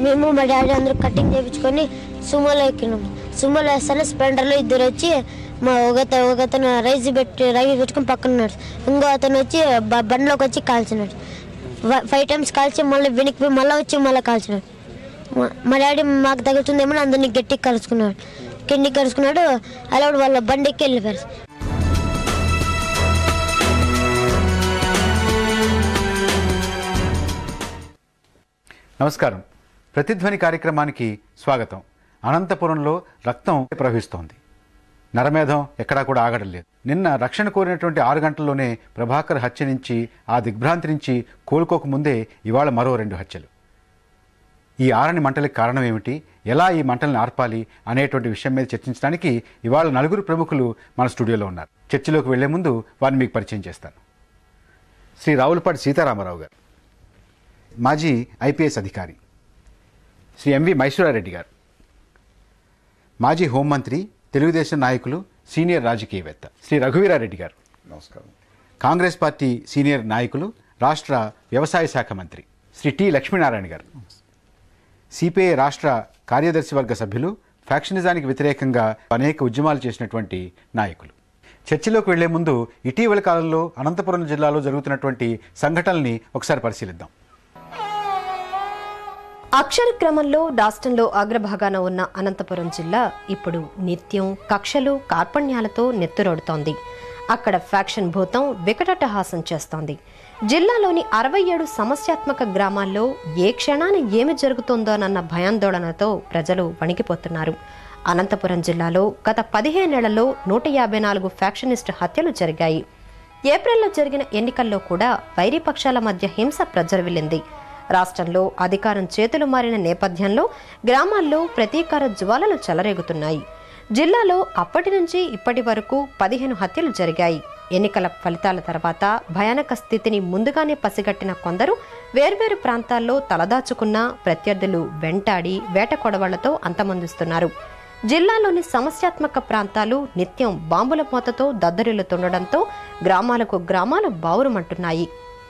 మేము మా డాడీ అందరూ కటింగ్ చేయించుకొని సుమోలో ఎక్కినాం సుమోలో వేస్తానే స్ప్లెండర్లో ఇద్దరు వచ్చి మా ఒకత ఒకతను రైస్ పెట్టి రైస్ పెట్టుకొని పక్కన ఉన్నాడు ఇంకో అతను వచ్చి బ- బండిలోకి వచ్చి కాల్చినాడు వ- ఫైవ్ టైమ్స్ కాల్చి మళ్ళీ వెనక్కి పోయి మళ్ళీ వచ్చి మళ్ళీ కాల్చినాడు మా- మా డాడీ మాకు తగ్గుతుందేమో అందరినీ గట్టిగా కలుసుకున్నాడు కిందికి కలుసుకున్నాడు అలా వాళ్ళ బండికి వెళ్ళిపోయారు నమస్కారం ప్రతిధ్వని కార్యక్రమానికి స్వాగతం అనంతపురంలో రక్తం ప్రవహిస్తోంది నరమేధం ఎక్కడా కూడా ఆగడం లేదు నిన్న రక్షణ కోరినటువంటి ఆరు గంటల్లోనే ప్రభాకర్ హత్య నుంచి ఆ దిగ్భ్రాంతి నుంచి కోలుకోకముందే ఇవాళ మరో రెండు హత్యలు ఈ ఆరని మంటలకు కారణం ఏమిటి ఎలా ఈ మంటల్ని ఆర్పాలి అనేటువంటి విషయం మీద చర్చించడానికి ఇవాళ నలుగురు ప్రముఖులు మన స్టూడియోలో ఉన్నారు చర్చలోకి వెళ్లే ముందు వారిని మీకు పరిచయం చేస్తాను శ్రీ రావులపాటి సీతారామరావు గారు మాజీ ఐపీఎస్ అధికారి శ్రీ ఎంవి మైసూరారెడ్డి గారు మాజీ హోంమంత్రి తెలుగుదేశం నాయకులు సీనియర్ రాజకీయవేత్త శ్రీ రఘువీరారెడ్డి గారు నమస్కారం కాంగ్రెస్ పార్టీ సీనియర్ నాయకులు రాష్ట్ర వ్యవసాయ శాఖ మంత్రి శ్రీ టి లక్ష్మీనారాయణ గారు సిపిఐ రాష్ట్ర కార్యదర్శి వర్గ సభ్యులు ఫ్యాక్షనిజానికి వ్యతిరేకంగా అనేక ఉద్యమాలు చేసినటువంటి నాయకులు చర్చలోకి వెళ్లే ముందు ఇటీవల కాలంలో అనంతపురం జిల్లాలో జరుగుతున్నటువంటి సంఘటనల్ని ఒకసారి పరిశీలిద్దాం అక్షర క్రమంలో రాష్ట్రంలో అగ్రభాగాన ఉన్న అనంతపురం జిల్లా ఇప్పుడు నిత్యం కక్షలు కార్పణ్యాలతో నెత్తురోడుతోంది అక్కడ ఫ్యాక్షన్ భూతం వికటటహాసం చేస్తోంది జిల్లాలోని అరవై ఏడు సమస్యాత్మక గ్రామాల్లో ఏ క్షణాన ఏమి జరుగుతోందోనన్న భయాందోళనతో ప్రజలు వణికిపోతున్నారు అనంతపురం జిల్లాలో గత పదిహేనేళ్లలో నూట యాభై నాలుగు ఫ్యాక్షనిస్ట్ హత్యలు జరిగాయి ఏప్రిల్లో జరిగిన ఎన్నికల్లో కూడా వైరీ పక్షాల మధ్య హింస ప్రజ్వరిల్లింది రాష్ట్రంలో అధికారం చేతులు మారిన నేపథ్యంలో గ్రామాల్లో ప్రతీకార జ్వాలలు చెలరేగుతున్నాయి జిల్లాలో అప్పటి నుంచి ఇప్పటి వరకు పదిహేను హత్యలు జరిగాయి ఎన్నికల ఫలితాల తర్వాత భయానక స్థితిని ముందుగానే పసిగట్టిన కొందరు వేర్వేరు ప్రాంతాల్లో తలదాచుకున్న ప్రత్యర్థులు వెంటాడి వేట కొడవళ్లతో అంతమొందిస్తున్నారు జిల్లాలోని సమస్యాత్మక ప్రాంతాలు నిత్యం బాంబుల మూతతో దద్దరిల్లుతుండడంతో గ్రామాలకు గ్రామాలు బావురుమంటున్నాయి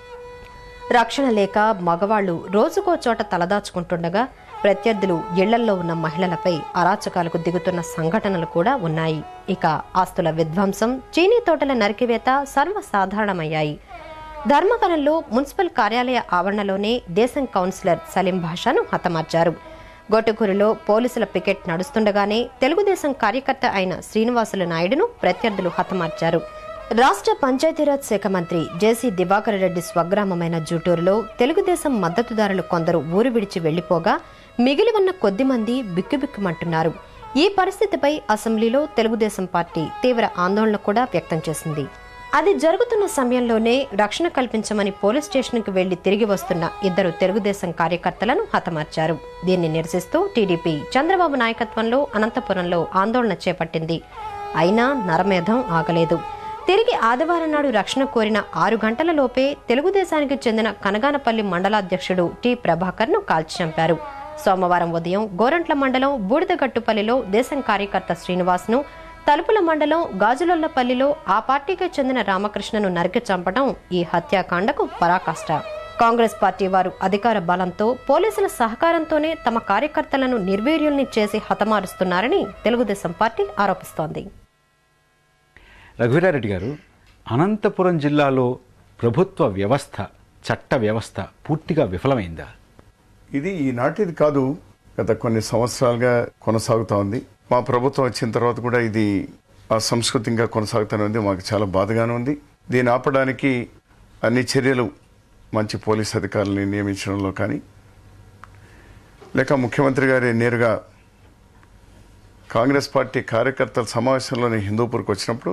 రక్షణ లేక మగవాళ్లు రోజుకో చోట తలదాచుకుంటుండగా ప్రత్యర్థులు ఇళ్లల్లో ఉన్న మహిళలపై అరాచకాలకు దిగుతున్న సంఘటనలు కూడా ఉన్నాయి ఇక ఆస్తుల విధ్వంసం చీనీ తోటల నరికివేత సర్వసాధారణమయ్యాయి ధర్మవరంలో మున్సిపల్ కార్యాలయ ఆవరణలోనే దేశం కౌన్సిలర్ సలీం భాషాను హతమార్చారు గొట్టుకూరులో పోలీసుల పికెట్ నడుస్తుండగానే తెలుగుదేశం కార్యకర్త అయిన శ్రీనివాసులు నాయుడును ప్రత్యర్థులు హతమార్చారు రాష్ట్ర పంచాయతీరాజ్ శాఖ మంత్రి జేసీ దివాకర్ రెడ్డి స్వగ్రామమైన జూటూరులో తెలుగుదేశం మద్దతుదారులు కొందరు ఊరు విడిచి వెళ్లిపోగా మిగిలి ఉన్న కొద్ది మంది బిక్కుబిక్కుమంటున్నారు ఈ పరిస్థితిపై అసెంబ్లీలో తెలుగుదేశం పార్టీ తీవ్ర ఆందోళన కూడా వ్యక్తం చేసింది అది జరుగుతున్న సమయంలోనే రక్షణ కల్పించమని పోలీస్ స్టేషన్కు వెళ్లి తిరిగి వస్తున్న ఇద్దరు తెలుగుదేశం కార్యకర్తలను హతమార్చారు దీన్ని నిరసిస్తూ టీడీపీ చంద్రబాబు నాయకత్వంలో అనంతపురంలో ఆందోళన చేపట్టింది అయినా నరమేధం ఆగలేదు తిరిగి ఆదివారం నాడు రక్షణ కోరిన ఆరు గంటల లోపే తెలుగుదేశానికి చెందిన కనగానపల్లి మండలాధ్యక్షుడు టి ప్రభాకర్ ను కాల్చి చంపారు సోమవారం ఉదయం గోరంట్ల మండలం బూడిదగట్టుపల్లిలో దేశం కార్యకర్త శ్రీనివాస్ ను తలుపుల మండలం గాజులొల్లపల్లిలో ఆ పార్టీకి చెందిన రామకృష్ణను నరికి చంపడం ఈ హత్యాకాండకు పరాకాష్ట కాంగ్రెస్ పార్టీ వారు అధికార బలంతో పోలీసుల సహకారంతోనే తమ కార్యకర్తలను నిర్వీర్యుల్ని చేసి హతమారుస్తున్నారని తెలుగుదేశం పార్టీ ఆరోపిస్తోంది రఘువీరారెడ్డి గారు అనంతపురం జిల్లాలో ప్రభుత్వ వ్యవస్థ చట్ట వ్యవస్థ పూర్తిగా విఫలమైందా ఇది ఈనాటిది కాదు గత కొన్ని సంవత్సరాలుగా కొనసాగుతా ఉంది మా ప్రభుత్వం వచ్చిన తర్వాత కూడా ఇది ఆ సంస్కృతి ఇంకా కొనసాగుతూనే ఉంది మాకు చాలా బాధగానే ఉంది దీన్ని ఆపడానికి అన్ని చర్యలు మంచి పోలీస్ అధికారులని నియమించడంలో కానీ లేక ముఖ్యమంత్రి గారి నేరుగా కాంగ్రెస్ పార్టీ కార్యకర్తల సమావేశంలోని హిందూపూర్కి వచ్చినప్పుడు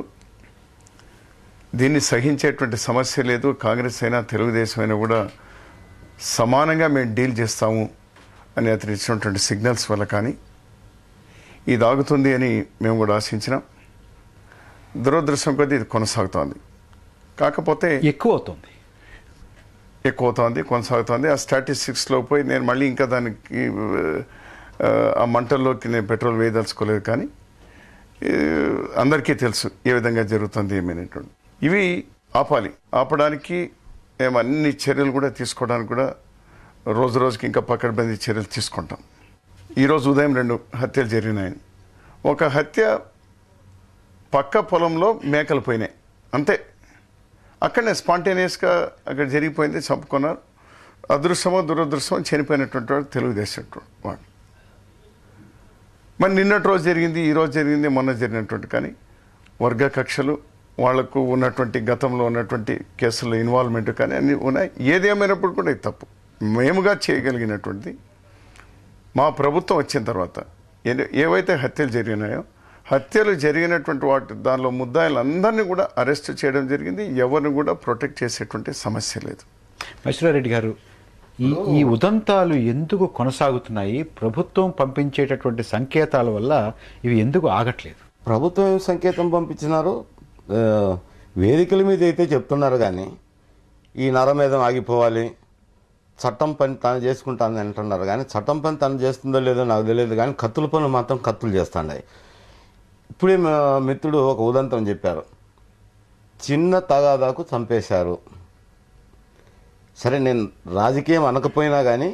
దీన్ని సహించేటువంటి సమస్య లేదు కాంగ్రెస్ అయినా తెలుగుదేశం అయినా కూడా సమానంగా మేము డీల్ చేస్తాము అని అతను ఇచ్చినటువంటి సిగ్నల్స్ వల్ల కానీ ఇది ఆగుతుంది అని మేము కూడా ఆశించినాం దురదృష్టం కొద్దీ ఇది కొనసాగుతోంది కాకపోతే ఎక్కువ అవుతుంది ఎక్కువ అవుతోంది కొనసాగుతోంది ఆ స్టాటిస్టిక్స్లో పోయి నేను మళ్ళీ ఇంకా దానికి ఆ, ఆ మంటల్లోకి నేను పెట్రోల్ వేయదలుచుకోలేదు కానీ ఈ, అందరికీ తెలుసు ఏ విధంగా జరుగుతుంది ఏమైనటువంటి ఇవి ఆపాలి ఆపడానికి మేము అన్ని చర్యలు కూడా తీసుకోవడానికి కూడా రోజు రోజుకి ఇంకా పకడ్బందీ చర్యలు తీసుకుంటాం ఈరోజు ఉదయం రెండు హత్యలు జరిగినాయి ఒక హత్య పక్క పొలంలో మేకలు పోయినాయి అంతే అక్కడనే స్పాంటేనియస్గా అక్కడ జరిగిపోయింది చంపుకున్నారు అదృష్టమో దురదృష్టమో చనిపోయినటువంటి వాడు తెలుగుదేశం వాడు మరి నిన్నటి రోజు జరిగింది ఈ రోజు జరిగింది మొన్న జరిగినటువంటి కానీ వర్గ కక్షలు వాళ్లకు ఉన్నటువంటి గతంలో ఉన్నటువంటి కేసుల్లో ఇన్వాల్వ్మెంట్ కానీ అన్నీ ఉన్నాయి ఏదేమైనప్పుడు కూడా ఇది తప్పు మేముగా చేయగలిగినటువంటిది మా ప్రభుత్వం వచ్చిన తర్వాత ఏ- ఏవైతే హత్యలు జరిగినాయో హత్యలు జరిగినటువంటి వాటి దానిలో ముద్దాయిలందరినీ కూడా అరెస్ట్ చేయడం జరిగింది ఎవరిని కూడా ప్రొటెక్ట్ చేసేటువంటి సమస్య లేదు మహేశ్వరారెడ్డి గారు ఈ ఈ ఉదంతాలు ఎందుకు కొనసాగుతున్నాయి ప్రభుత్వం పంపించేటటువంటి సంకేతాల వల్ల ఇవి ఎందుకు ఆగట్లేదు ప్రభుత్వం ఏం సంకేతం పంపించినారు ఆ, వేదికల మీద అయితే చెప్తున్నారు కానీ ఈ నరమేధం ఆగిపోవాలి చట్టం పని తాను చేసుకుంటానని అంటున్నారు కానీ చట్టం పని తను చేస్తుందో లేదో నాకు తెలియదు కానీ కత్తుల పనులు మాత్రం కత్తులు చేస్తాండాయి ఇప్పుడే మా మిత్రుడు ఒక ఉదంతం చెప్పారు చిన్న తగాదాకు చంపేశారు సరే నేను రాజకీయం అనకపోయినా కానీ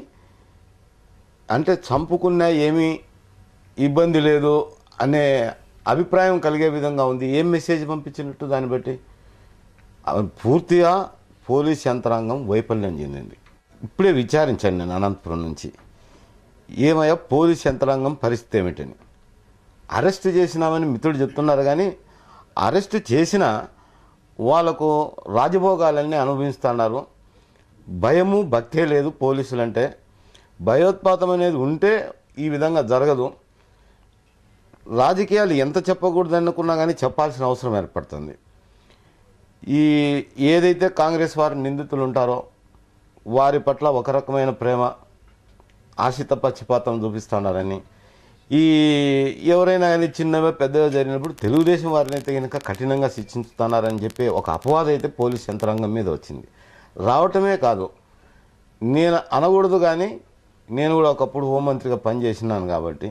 అంటే చంపుకున్నా ఏమీ ఇబ్బంది లేదు అనే అభిప్రాయం కలిగే విధంగా ఉంది ఏం మెసేజ్ పంపించినట్టు దాన్ని బట్టి ఆ, పూర్తిగా పోలీస్ యంత్రాంగం వైఫల్యం చెందింది ఇప్పుడే విచారించాను నేను అనంతపురం నుంచి ఏమయ్యా పోలీస్ యంత్రాంగం పరిస్థితి ఏమిటని అరెస్ట్ చేసినామని మిత్రుడు చెప్తున్నారు కానీ అరెస్ట్ చేసిన వాళ్ళకు రాజభోగాలన్నీ అనుభవిస్తున్నారు భయము భక్తే లేదు పోలీసులంటే భయోత్పాతం అనేది ఉంటే ఈ విధంగా జరగదు రాజకీయాలు ఎంత చెప్పకూడదు అనుకున్నా కానీ చెప్పాల్సిన అవసరం ఏర్పడుతుంది ఈ ఏదైతే కాంగ్రెస్ వారి నిందితులు ఉంటారో వారి పట్ల ఒక రకమైన ప్రేమ ఆశిత పక్షపాతం చూపిస్తున్నారని ఈ ఎవరైనా కానీ చిన్నవే పెద్దగా జరిగినప్పుడు తెలుగుదేశం వారిని అయితే కనుక కఠినంగా శిక్షిస్తున్నారని చెప్పి ఒక అపవాదం అయితే పోలీస్ యంత్రాంగం మీద వచ్చింది రావటమే కాదు నేను అనకూడదు కానీ నేను కూడా ఒకప్పుడు హోంమంత్రిగా పనిచేసినాను కాబట్టి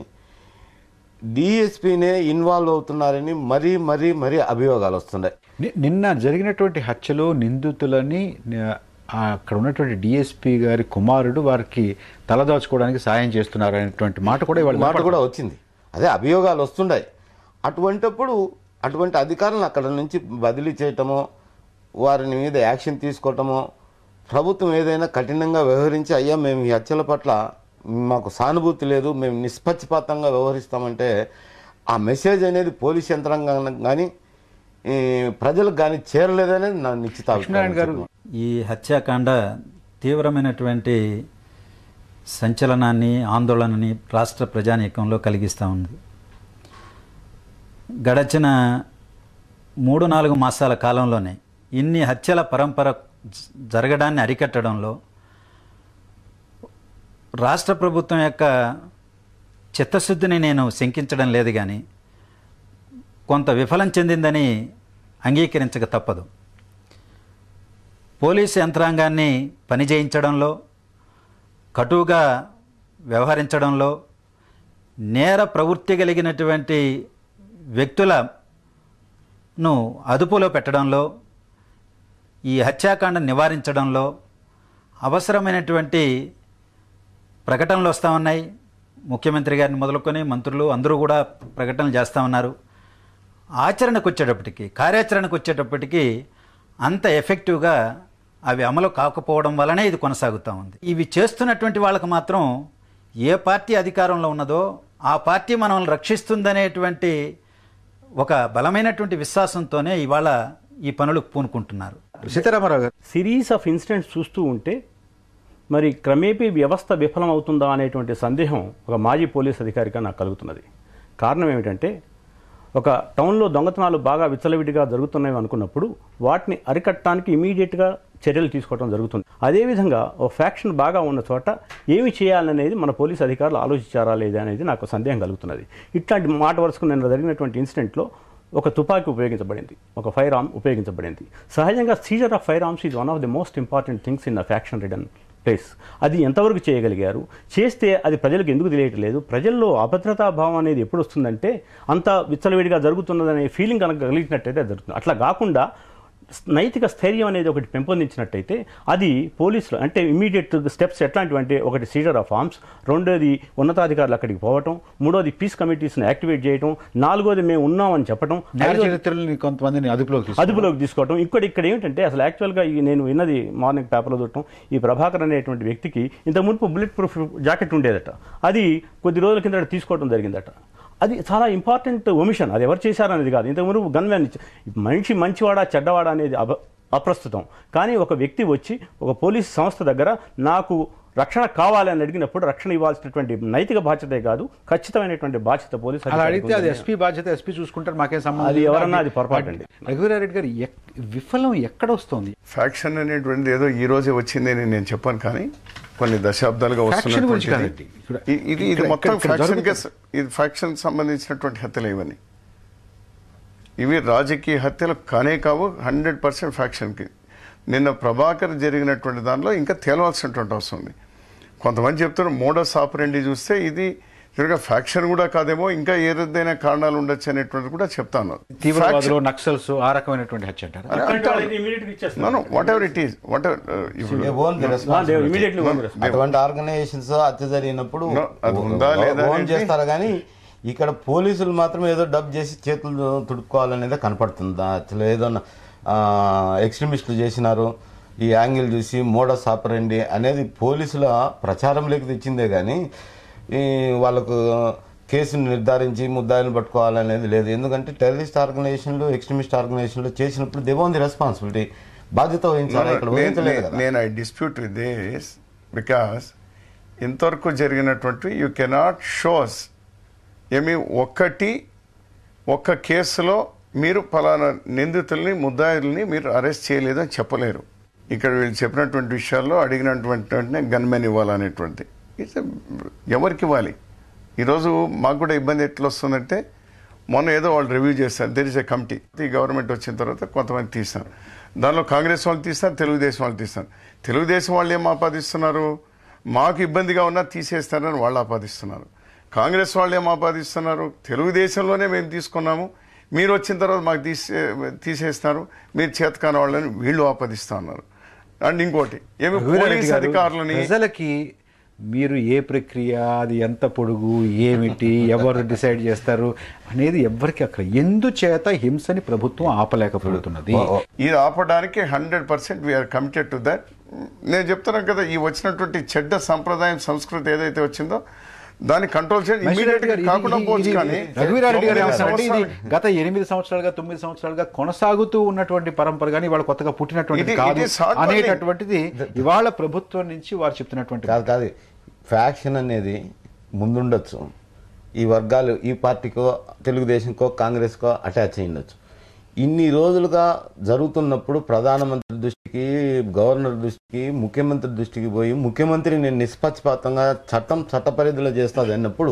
డిఎస్పీనే ఇన్వాల్వ్ అవుతున్నారని మరీ మరీ మరీ అభియోగాలు వస్తున్నాయి ని- నిన్న జరిగినటువంటి హత్యలో నిందితులని న- ఆ అక్కడ ఉన్నటువంటి డిఎస్పీ గారి కుమారుడు వారికి తలదాచుకోవడానికి సాయం చేస్తున్నారు అనేటువంటి మాట కూడా ఇవాళ మాట కూడా వచ్చింది అదే అభియోగాలు వస్తుంటాయి అటువంటప్పుడు అటువంటి అధికారులను అక్కడ నుంచి బదిలీ చేయటమో వారిని మీద యాక్షన్ తీసుకోవటమో ప్రభుత్వం ఏదైనా కఠినంగా వ్యవహరించి అయ్యా మేము ఈ హత్యల పట్ల మాకు సానుభూతి లేదు మేము నిష్పక్షపాతంగా వ్యవహరిస్తామంటే ఆ మెసేజ్ అనేది పోలీస్ యంత్రాంగం కానీ ఈ ప్రజలకు కానీ చేరలేదని నా నిశ్చిత లక్ష్మీనారాయణ గారు అభిప్రాయం. ఈ హత్యాకాండ తీవ్రమైనటువంటి సంచలనాన్ని ఆందోళనని రాష్ట్ర ప్రజానీకంలో కలిగిస్తూ ఉంది గడచిన మూడు నాలుగు మాసాల కాలంలోనే ఇన్ని హత్యల పరంపర జ- జరగడాన్ని అరికట్టడంలో రాష్ట్ర ప్రభుత్వం యొక్క చిత్తశుద్ధిని నేను శంకించడం లేదు కానీ కొంత విఫలం చెందిందని అంగీకరించక తప్పదు పోలీసు యంత్రాంగాన్ని పనిచేయించడంలో కటువుగా వ్యవహరించడంలో నేర ప్రవృత్తి కలిగినటువంటి వ్యక్తులను అదుపులో పెట్టడంలో ఈ హత్యాకాండ నివారించడంలో అవసరమైనటువంటి ప్రకటనలు వస్తూ ఉన్నాయి ముఖ్యమంత్రి గారిని మొదలుకొని మంత్రులు అందరూ కూడా ప్రకటనలు చేస్తూ ఉన్నారు ఆచరణకు వచ్చేటప్పటికి కార్యాచరణకు వచ్చేటప్పటికి అంత ఎఫెక్టివ్గా అవి అమలు కాకపోవడం వలనే ఇది కొనసాగుతూ ఉంది ఇవి చేస్తున్నటువంటి వాళ్ళకు మాత్రం ఏ పార్టీ అధికారంలో ఉన్నదో ఆ పార్టీ మనల్ని రక్షిస్తుందనేటువంటి ఒక బలమైనటువంటి విశ్వాసంతోనే ఇవాళ ఈ పనులకు పూనుకుంటున్నారు సీతారామరావు గారు సిరీస్ ఆఫ్ ఇన్సిడెంట్స్ చూస్తూ ఉంటే మరి క్రమేపీ వ్యవస్థ విఫలమవుతుందా అనేటువంటి సందేహం ఒక మాజీ పోలీస్ అధికారిగా నాకు కలుగుతున్నది కారణం ఏమిటంటే ఒక టౌన్లో దొంగతనాలు బాగా విచ్చలవిడిగా జరుగుతున్నాయి అనుకున్నప్పుడు వాటిని అరికట్టడానికి ఇమీడియట్గా చర్యలు తీసుకోవడం జరుగుతుంది అదేవిధంగా ఒక ఫ్యాక్షన్ బాగా ఉన్న చోట ఏమి చేయాలనేది మన పోలీస్ అధికారులు ఆలోచించారా లేదా అనేది నాకు సందేహం కలుగుతున్నది ఇట్లాంటి మాట వరుసకు నిన్న జరిగినటువంటి ఇన్సిడెంట్లో ఒక తుపాకీ ఉపయోగించబడింది ఒక ఫైర్ ఆర్మ్ ఉపయోగించబడింది సహజంగా seizure of fire arms is one of the most important things in a faction ridden place అది ఎంతవరకు చేయగలిగారు చేస్తే అది ప్రజలకు ఎందుకు తెలియట్లేదు ప్రజల్లో అభద్రతా భావం అనేది ఎప్పుడు వస్తుందంటే అంత విచ్చలవిడిగా జరుగుతున్నదనే ఫీలింగ్ కనుక కలిగినట్టయితే అది జరుగుతుంది అట్లా కాకుండా నైతిక స్థైర్యం అనేది ఒకటి పెంపొందించినట్టయితే అది పోలీసులు అంటే ఇమీడియట్ స్టెప్స్ ఎట్లాంటివి అంటే ఒకటి సీజర్ ఆఫ్ ఆర్మ్స్ రెండోది ఉన్నతాధికారులు అక్కడికి పోవటం మూడోది పీస్ కమిటీస్ని యాక్టివేట్ చేయటం నాలుగోది మేము ఉన్నామని చెప్పటం నేర ఐదోది- చరిత్రలని కొంతమందిని అదుపులోకి తీసుకోవడం. అదుపులోకి తీసుకోవటం ఇక్కడ ఇక్కడ ఏంటంటే అసలు యాక్చువల్గా ఈ నేను విన్నది మార్నింగ్ పేపర్లో చూడటం ఈ ప్రభాకర్ అనేటువంటి వ్యక్తికి ఇంత మునుపు బుల్లెట్ ప్రూఫ్ జాకెట్ ఉండేదట అది కొద్ది రోజుల కింద తీసుకోవడం జరిగిందట అది చాలా ఇంపార్టెంట్ ఒమిషన్ అది ఎవరు చేశారనేది కాదు ఇంతకు మునుపు గన్ మ్యాన్ మనిషి మంచివాడా చెడ్డవాడా అనేది అబ అప్రస్తుతం కానీ ఒక వ్యక్తి వచ్చి ఒక పోలీస్ సంస్థ దగ్గర నాకు రక్షణ కావాలని అడిగినప్పుడు రక్షణ ఇవ్వాల్సినటువంటి నైతిక బాధ్యతే కాదు ఖచ్చితమైనటువంటి బాధ్యత పోలీస్ అలా అధికారికి అడిగితే అది ఉందని ఎస్పీ బాధ్యత ఎస్పీ చూసుకుంటారు మాకేం సంబంధం అది లేదు. ఎవరన్నా అది పొరపాటు అండి. రఘువీరారెడ్డి గారు ఎక్- విఫలం ఎక్కడ వస్తుంది ఫ్యాక్షన్ అనేటువంటిది ఏదో ఈ రోజే వచ్చిందని నేను చెప్పాను కానీ కొన్ని దశాబ్దాలుగా Faction గురించి వస్తున్నటువంటి కాదండి. ఇక్కడ- ఇది ఇది ఇది ఇక్కడ- మొత్తం ఇక్కడ ఫ్యాక్షన్ జరుగుతుంది. ఇది ఫ్యాక్షన్ సంబంధించినటువంటి హత్యలు ఇవన్నీ ఇవి రాజకీయ హత్యలు కానే కావు హండ్రెడ్ పర్సెంట్ ఫ్యాక్షన్కి నిన్న ప్రభాకర్ జరిగినటువంటి దానిలో ఇంకా తేలవలసినటువంటి అవసరం ఉంది కొంతమంది చెప్తున్నారు మోడస్ ఆపరెండి చూస్తే ఇది నిజంగా ఫ్యాక్షన్ కూడా కాదేమో ఇంకా ఏదైనా కారణాలు ఉండొచ్చు అనేటువంటిది కూడా చెప్తాను తీవ్రవాదులు నక్సల్స్ ఆ రకమైనటువంటి హత్య అంటారు అట్లాంటి వాళ్ళని immediately ఇచ్చేస్తున్నారు. Whatever it is whatever ఇప్పుడు They own the ఆ, they responsibility. immediately own the responsibility. అటువంటి ఆర్గనైజేషన్స్ హత్య జరిగినప్పుడు No, అది ఉందా లేదా ఓన్ అనేది- చేస్తారు కానీ ఇక్కడ పోలీసులు మాత్రం ఏదో డబ్ చేసి చేతులు తుడుపుకోవాలనేదే కనపడుతుంది అసలు ఏదో ఎక్స్ట్రీమిస్టులు చేసినారు ఈ యాంగిల్ చూసి మోడస్ ఆపరండి అనేది పోలీసుల ప్రచారంలోకి తెచ్చిందే కానీ ఈ వాళ్ళకు కేసును నిర్ధారించి ముద్దాయిలను పట్టుకోవాలనేది లేదు ఎందుకంటే టెర్రరిస్ట్ ఆర్గనైజేషన్లు ఎక్స్ట్రీమిస్ట్ ఆర్గనైజేషన్లు చేసినప్పుడు దే ఓన్ ది రెస్పాన్సిబిలిటీ బాధ్యత వహించాలి ఇక్కడ వహించలేదు కదా నేను I dispute with this because ఇంతవరకు జరిగినటువంటి యూ కెనాట్ షోస్ ఏమి ఒక్కటి ఒక్క కేసులో మీరు ఫలానా నిందితుల్ని ముద్దాయిల్ని మీరు అరెస్ట్ చేయలేదని చెప్పలేరు ఇక్కడ వీళ్ళు చెప్పినటువంటి విషయాల్లో అడిగినటువంటి వెంటనే గన్మెన్ ఇవ్వాలనేటువంటి ఇట్స్ ఎవరికి ఇవ్వాలి ఈరోజు మాకు కూడా ఇబ్బంది ఎట్లా వస్తుందంటే మొన్న ఏదో వాళ్ళు రివ్యూ చేస్తారు దెర్ ఇస్ ఎ కమిటీ ఈ గవర్నమెంట్ వచ్చిన తర్వాత కొంతమంది తీస్తారు దానిలో కాంగ్రెస్ వాళ్ళు తీస్తారు తెలుగుదేశం వాళ్ళు తీస్తారు తెలుగుదేశం వాళ్ళు ఏం ఆపాదిస్తున్నారు మాకు ఇబ్బందిగా ఉన్నా తీసేస్తారని వాళ్ళు ఆపాదిస్తున్నారు కాంగ్రెస్ వాళ్ళు ఏం ఆపాదిస్తున్నారు తెలుగుదేశంలోనే మేము తీసుకున్నాము మీరు వచ్చిన తర్వాత మాకు తీసే తీసేస్తున్నారు మీరు చేతకాని వాళ్ళని వీళ్ళు ఆపాదిస్తా ఉన్నారు అండ్ ఇంకోటి ఏమి రఘువీరారెడ్డి పోలీస్ గారు, అధికారులని ప్రజలకి మీరు ఏ ప్రక్రియ అది ఎంత పొడుగు ఏమిటి ఎవరు డిసైడ్ చేస్తారు అనేది ఎవ్వరికి అక్కడ ఎందుచేత హింసని ప్రభుత్వం ఆపలేకపోతున్నది ఇది ఆపడానికి hundred percent we're committed to that నేను చెప్తున్నాను కదా ఈ వచ్చినటువంటి చెడ్డ సంప్రదాయం సంస్కృతి ఏదైతే వచ్చిందో దాన్ని కంట్రోల్ చేయండి మహేశ్వర్ ఇమీడియట్ రెడ్డి గారు, ఇది- కాకుండా ఇది- పోవచ్చు ఇది- కానీ రఘువీరారెడ్డి గారు తొమ్మిది ఏమంటారంటే ఇది సంవత్సరాలు- గత ఎనిమిది సంవత్సరాలుగా తొమ్మిది సంవత్సరాలుగా కొనసాగుతూ ఉన్నటువంటి పరంపర కానీ ఇవాళ కొత్తగా పుట్టినటువంటి ఇది- కాదు ఇది short burning. అనేటటువంటిది ఇవాళ ప్రభుత్వం నుంచి వారు చెప్తున్నటువంటి కాదు కాదు ఫ్యాక్షన్ అనేది ముందుండొచ్చు ఈ వర్గాలు ఈ పార్టీకో తెలుగుదేశంకో కాంగ్రెస్కో అటాచ్ అయి ఉండొచ్చు ఇన్ని రోజులుగా జరుగుతున్నప్పుడు ప్రధానమంత్రి దృష్టికి గవర్నర్ దృష్టికి ముఖ్యమంత్రి దృష్టికి పోయి ముఖ్యమంత్రి నేను నిష్పక్షపాతంగా చట్టం చట్ట పరిధిలో చేస్తుంది అన్నప్పుడు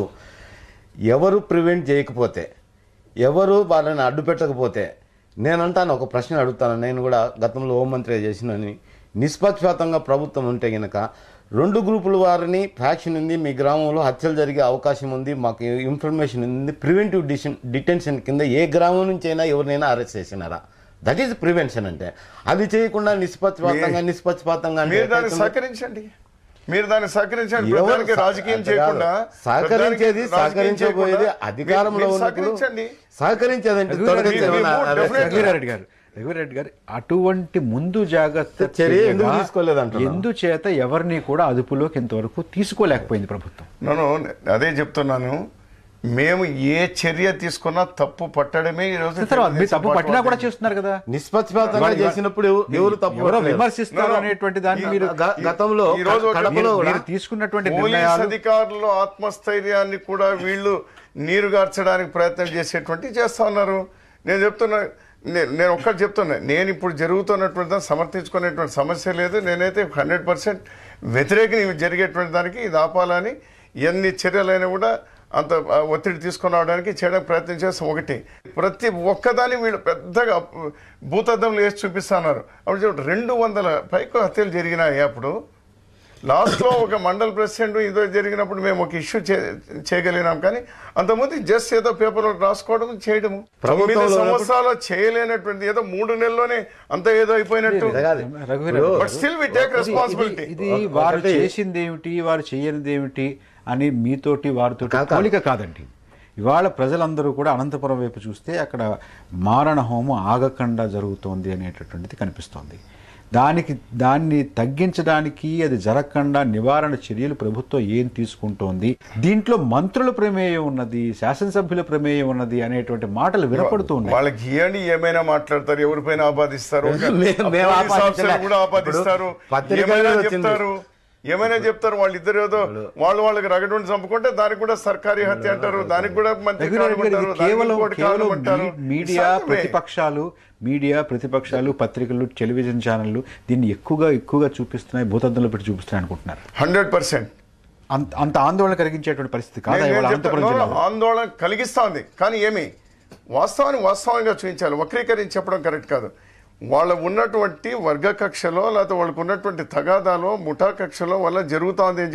ఎవరు ప్రివెంట్ చేయకపోతే ఎవరు వాళ్ళని అడ్డు పెట్టకపోతే నేనంటాను ఒక ప్రశ్న అడుగుతాను నేను కూడా గతంలో హోంమంత్రిగా చేసినని నిష్పక్షపాతంగా ప్రభుత్వం ఉంటే గనక రెండు గ్రూపుల వారిని ఫ్యాక్షన్ ఉంది మీ గ్రామంలో హత్యలు జరిగే అవకాశం ఉంది మాకు ఇన్ఫర్మేషన్ ఉంది ప్రివెంటివ్ డిషన్ డిటెన్షన్ కింద ఏ గ్రామం నుంచి అయినా ఎవరినైనా అరెస్ట్ చేసినారా దట్ ఈస్ ప్రివెన్షన్ అంటే అది చేయకుండా నిష్పక్షపాతంగా నిష్పక్షపాతంగా అంటే మీరు దాన్ని ఎట్లయితుంది? సహకరించండి మీరు దాన్ని సహకరించండి ఎవరు ప్రధానికి సహ- రాజకీయం అంతే కాదు. చేయకుండా సహకరించేది ప్రధానికి రాజకీయం సహకరించబోయేది చేయకుండా అధికారంలో మీరు ఉన్నప్పుడు సహకరించండి సహకరించేదంటే రఘువీరారెడ్డి తొలగించే గారు, ఏమన్నా మీరు arrest definitely- రఘువీరారెడ్డి గారు రఘువీరారెడ్డి గారు అటువంటి ముందు జాగ్రత్త చర్య ఎందుకు చర్యగా తీసుకోలేదంటున్నాను? ఎందుచేత ఎవరిని కూడా అదుపులోకి ఇంతవరకు తీసుకోలేకపోయింది ప్రభుత్వం నేను అదే చెప్తున్నాను మేము ఏ చర్య తీసుకున్నా తప్పు పట్టడమే ఈ రోజు తర్వాత మీరు తెలుగుదేశం తప్పు పార్టీ పట్టినా కూడా వాళ్ళు చేస్తున్నారు కదా నిష్పక్షపాతంగా ఇవాళ- చేసినప్పుడు ఎవ- ఎవరు తప్పు ఎవరో పట్టలేదు. విమర్శిస్తారు No, no. అనేటువంటి దాన్ని ఈ- మీరు గ- గతంలో ఈ రోజు ఒక- కడపలో మీరు- కూడా మీరు తీసుకున్నటువంటి పోలీస్ నిర్ణయాలు అధికారులు ఆత్మస్థైర్యాన్ని కూడా వీళ్ళు నీరుగార్చడానికి ప్రయత్నం చేసేటువంటి చేస్తా ఉన్నారు నేను చెప్తున్నా నే- నేను ఒక్కటి చెప్తున్నా నేను ఇప్పుడు జరుగుతున్నటువంటి దాన్ని సమర్థించుకునేటువంటి సమస్య లేదు నేనైతే హండ్రెడ్ పర్సెంట్ వ్యతిరేకం ఇవి జరిగేటువంటి దానికి ఇది ఆపాలని ఎన్ని చర్యలైనా కూడా అంత ఆ, ఒత్తిడి తీసుకొని రావడానికి చేయడానికి ప్రయత్నం చేస్తాం ఒకటి ప్రతి ఒక్కదాన్ని వీళ్ళు పెద్దగా భూతద్దంలో వేసి చూపిస్తున్నారు అప్పుడు చూడండి రెండు వందల పైకు హత్యలు జరిగినాయి అప్పుడు లాస్ట్ లో ఒక మండల్ ప్రెసిడెంట్ ఇదో జరిగినప్పుడు మేము ఒక ఇష్యూ చేయగలిగినాం కానీ అంతకుముందు జస్ట్ ఏదో పేపర్ రాసుకోవడం చేయడం తొమ్మిది ప్రభుత్వంలో సంవత్సరాలు చేయలేనటువంటి ఏదో మూడు నెలల్లోనే అంత ఏదో అయిపోయినట్టు ఇది కాదు. రఘువీర్ ఇప్పుడు but still we take responsibility ఇది వారు ఒకటి- చేసింది ఏమిటి వారు చేయనిది ఏమిటి అని మీతోటి వారితో కాదు, కాదు. పోలిక కాదండి ఇవాళ ప్రజలందరూ కూడా అనంతపురం వైపు చూస్తే అక్కడ మారణ హోమం ఆగకుండా జరుగుతోంది అనేటటువంటిది కనిపిస్తోంది దానికి దాన్ని తగ్గించడానికి అది జరగకుండా నివారణ చర్యలు ప్రభుత్వం ఏం తీసుకుంటోంది దీంట్లో మంత్రుల ప్రమేయం ఉన్నది శాసనసభ్యుల ప్రమేయం ఉన్నది అనేటువంటి మాటలు వినపడుతూ ఉన్నాయి వాళ్ళకి ఇవ్వండి ఏమైనా మాట్లాడతారు ఎవరిపైన ఆపాదిస్తారు ఒక మే- మేము పోలీస్ ఆపాదించలే. ఆఫీసర్ కూడా ఆపాదిస్తారు ఇప్పుడు పత్రికల్లో ఏమైనా వచ్చింది. చెప్తారు ఏమైనా చెప్తారు వాళ్ళిద్దరు ఏదో వాళ్ళు వాళ్ళకి రగడుని చంపుకుంటే దానికి కూడా సర్కారీ హత్య అంటారు దానికి కూడా మంత్రి రఘువీర్ గారు, కారణం ఇది అంటారు, దానికి కేవలం ఇంకోటి కేవలం కారణం అంటారు. మీ- మీడియా సహజమే. ప్రతిపక్షాలు మీడియా ప్రతిపక్షాలు పత్రికలు టెలివిజన్ ఛానళ్లు దీన్ని ఎక్కువగా ఎక్కువగా చూపిస్తున్నాయి భూతద్దంలో పెట్టి చూపిస్తున్నాయి అనుకుంటున్నారు హండ్రెడ్ పర్సెంట్ అంత అంత ఆందోళన కలిగించేటువంటి పరిస్థితి కాదా నేను ఇవాళ ఏం అనంతపురం చెప్తాను? జిల్లాలో ఆందోళన కలిగిస్తా ఉంది కానీ ఏమి వాస్తవాన్ని వాస్తవంగా చూపించాలి వక్రీకరించి చెప్పడం కరెక్ట్ కాదు వాళ్ళ ఉన్నటువంటి వర్గ కక్షలో లేకపోతే వాళ్ళకు ఉన్నటువంటి తగాదాలో ముఠా కక్షలో వల్ల జరుగుతోంది అని